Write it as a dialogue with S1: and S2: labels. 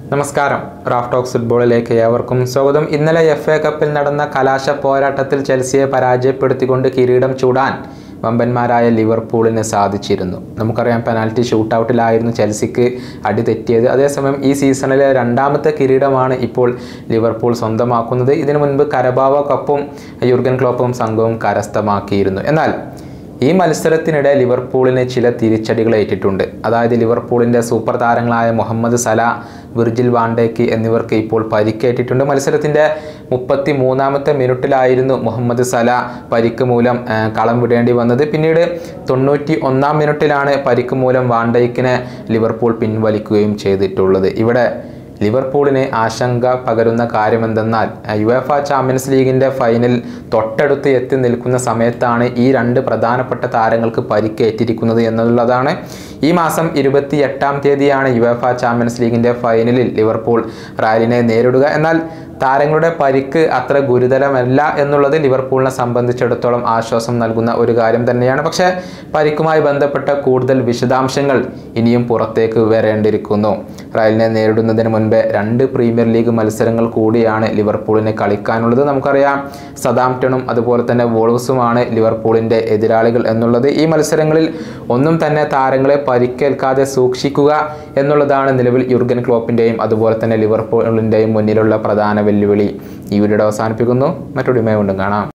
S1: നമസ്കാരം Raf talks ഫുട്ബോളിലേക്ക് ഏവർക്കും സ്വാഗതം ഇന്നലെ എഫ് എ കപ്പിൽ നടന്ന കലാശ പോരാട്ടത്തിൽ ചെൽസിയെ പരാജയപ്പെടുത്തിക്കൊണ്ട് കിരീടം ചൂടാൻ വമ്പന്മാരായ ലിവർപൂളിന് സാധിച്ചിരുന്നു നമുക്കറിയാം പെനാൽറ്റി ഷൂട്ടൗട്ടിലായിരുന്നു ചെൽസിക്ക് അടി തെറ്റിയത് അതേസമയം ഈ സീസണിലെ രണ്ടാമത്തെ കിരീടമാണ് ഇപ്പോൾ ലിവർപൂൾ സ്വന്തമാക്കുന്നത് ഇതിനു മുൻപ് കരബാവ കപ്പും യുർഗൻ ക്ലോപ്പും സംഘവും കരസ്ഥമാക്കിയിരുന്നു എന്നാൽ ഈ മത്സരത്തിനിടെ ലിവർപൂളിന് ചില തിരിച്ചടികൾ ഏറ്റിട്ടുണ്ട് അതായത് ലിവർപൂളിൻ്റെ സൂപ്പർ താരങ്ങളായ മുഹമ്മദ് സല വിർജിൽ വാണ്ടേക്ക് എന്നിവർക്ക് ഇപ്പോൾ പരിക്കേറ്റിട്ടുണ്ട് മത്സരത്തിൻ്റെ മുപ്പത്തി മൂന്നാമത്തെ മിനിറ്റിലായിരുന്നു മുഹമ്മദ് സല പരിക്ക് മൂലം ആ, കളം വിടേണ്ടി വന്നത് പിന്നീട് തൊണ്ണൂറ്റി ഒന്നാം മിനിറ്റിലാണ് പരിക്ക് മൂലം വാണ്ടേക്കിനെ ലിവർപൂൾ പിൻവലിക്കുകയും ചെയ്തിട്ടുള്ളത് ഇവിടെ ലിവർപൂളിന് ആശങ്ക പകരുന്ന കാര്യമെന്തെന്നാൽ യുഎഫ ചാമ്പ്യൻസ് ലീഗിൻ്റെ ഫൈനൽ തൊട്ടടുത്ത് എത്തി നിൽക്കുന്ന സമയത്താണ് ഈ രണ്ട് പ്രധാനപ്പെട്ട താരങ്ങൾക്ക് പരിക്കേറ്റിരിക്കുന്നത് എന്നുള്ളതാണ് ഈ മാസം ഇരുപത്തി എട്ടാം തീയതിയാണ് യുഎഫ ചാമ്പ്യൻസ് ലീഗിൻ്റെ ഫൈനലിൽ ലിവർപൂൾ റയലിനെ നേരിടുക എന്നാൽ താരങ്ങളുടെ പരിക്ക് അത്ര ഗുരുതരമല്ല എന്നുള്ളത് ലിവർപൂളിനെ സംബന്ധിച്ചിടത്തോളം ആശ്വാസം നൽകുന്ന ഒരു കാര്യം തന്നെയാണ് പക്ഷേ പരിക്കുമായി ബന്ധപ്പെട്ട കൂടുതൽ വിശദാംശങ്ങൾ ഇനിയും പുറത്തേക്ക് വരേണ്ടിയിരിക്കുന്നു റയലിനെ നേരിടുന്നതിന് മുൻപേ രണ്ട് പ്രീമിയർ ലീഗ് മത്സരങ്ങൾ കൂടിയാണ് ലിവർപൂളിന് കളിക്കാനുള്ളത് നമുക്കറിയാം സദാംപ്ടണും അതുപോലെ തന്നെ വോൾവ്സുമാണ് ലിവർപൂളിൻ്റെ എതിരാളികൾ എന്നുള്ളത് ഈ മത്സരങ്ങളിൽ ഒന്നും തന്നെ താരങ്ങളെ പരിക്കേൽക്കാതെ സൂക്ഷിക്കുക എന്നുള്ളതാണ് നിലവിൽ യുർഗൻ ക്ലോപ്പിൻ്റെയും അതുപോലെ തന്നെ ലിവർപൂളിൻ്റെയും മുന്നിലുള്ള പ്രധാന വെല്ലുവിളി ഈ വീഡിയോ അവസാനിപ്പിക്കുന്നു മറ്റൊരു കൊണ്ടും കാണാം